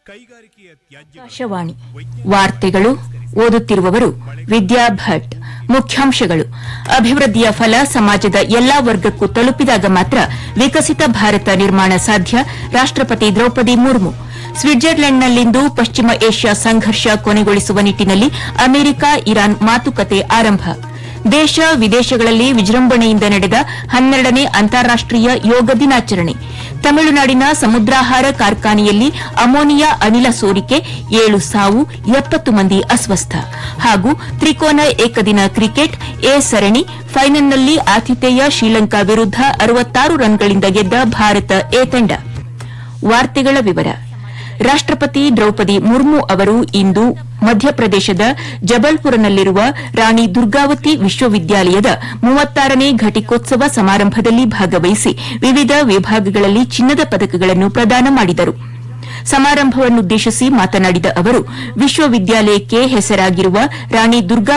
ಕೈಗಾರಿಕೆಯ ತ್ಯಾಜ್ಯ ಆಕಾಶವಾಣಿ ವಾರ್ತೆಗಳು ಓದುತ್ತಿರುವವರು ವಿದ್ಯಾ ಭಟ್ ಮುಖ್ಯಾಂಶಗಳು ಅಭಿವೃದ್ಧಿಯ ಫಲ ಸಮಾಜದ ಎಲ್ಲಾ ವರ್ಗಕ್ಕೂ ತಲುಪಿದಾಗ ಮಾತ್ರ ವಿಕಸಿತ ಭಾರತ ನಿರ್ಮಾಣ ಸಾಧ್ಯ ರಾಷ್ಟಪತಿ ದ್ರೌಪದಿ ಮುರ್ಮು ಸ್ವಿಟ್ಜರ್ಲೆಂಡ್ನಲ್ಲಿಂದು ಪಶ್ಚಿಮ ಏಷ್ಯಾ ಸಂಘರ್ಷ ಕೊನೆಗೊಳಿಸುವ ನಿಟ್ಟಿನಲ್ಲಿ ಅಮೆರಿಕ ಇರಾನ್ ಮಾತುಕತೆ ಆರಂಭ ದೇಶ ವಿದೇಶಗಳಲ್ಲಿ ವಿಜೃಂಭಣೆಯಿಂದ ನಡೆದ ಹನ್ನೆರಡನೇ ಅಂತಾರಾಷ್ಟೀಯ ಯೋಗ ದಿನಾಚರಣೆ ತಮಿಳುನಾಡಿನ ಸಮುದ್ರಾಹಾರ ಕಾರ್ಖಾನೆಯಲ್ಲಿ ಅಮೋನಿಯಾ ಅನಿಲ ಸೋರಿಕೆ ಏಳು ಸಾವು ಎಪ್ಪತ್ತು ಮಂದಿ ಅಸ್ವಸ್ಥ ಹಾಗೂ ತ್ರಿಕೋನ ಏಕದಿನ ಕ್ರಿಕೆಟ್ ಎ ಸರಣಿ ಫೈನಲ್ನಲ್ಲಿ ಆತಿಥೇಯ ಶ್ರೀಲಂಕಾ ವಿರುದ್ಧ ಅರವತ್ತಾರು ರನ್ಗಳಿಂದ ಗೆದ್ದ ಭಾರತ ಎ ತಂಡ ವಾರ್ತೆಗಳ ವಿವರ ರಾಷ್ಟಪತಿ ದ್ರೌಪದಿ ಮುರ್ಮು ಅವರು ಇಂದು ಮಧ್ಯಪ್ರದೇಶದ ಜಬಲ್ಪುರನಲ್ಲಿರುವ ರಾಣಿ ದುರ್ಗಾವತಿ ವಿಶ್ವವಿದ್ಯಾಲಯದ ಮೂವತ್ತಾರನೇ ಘಟಿಕೋತ್ಸವ ಸಮಾರಂಭದಲ್ಲಿ ಭಾಗವಹಿಸಿ ವಿವಿಧ ವಿಭಾಗಗಳಲ್ಲಿ ಚಿನ್ನದ ಪದಕಗಳನ್ನು ಪ್ರದಾನ ಮಾಡಿದರು ಸಮಾರಂಭವನ್ನುದ್ದೇಶಿಸಿ ಮಾತನಾಡಿದ ಅವರು ವಿಶ್ವವಿದ್ಯಾಲಯಕ್ಕೆ ಹೆಸರಾಗಿರುವ ರಾಣಿ ದುರ್ಗಾ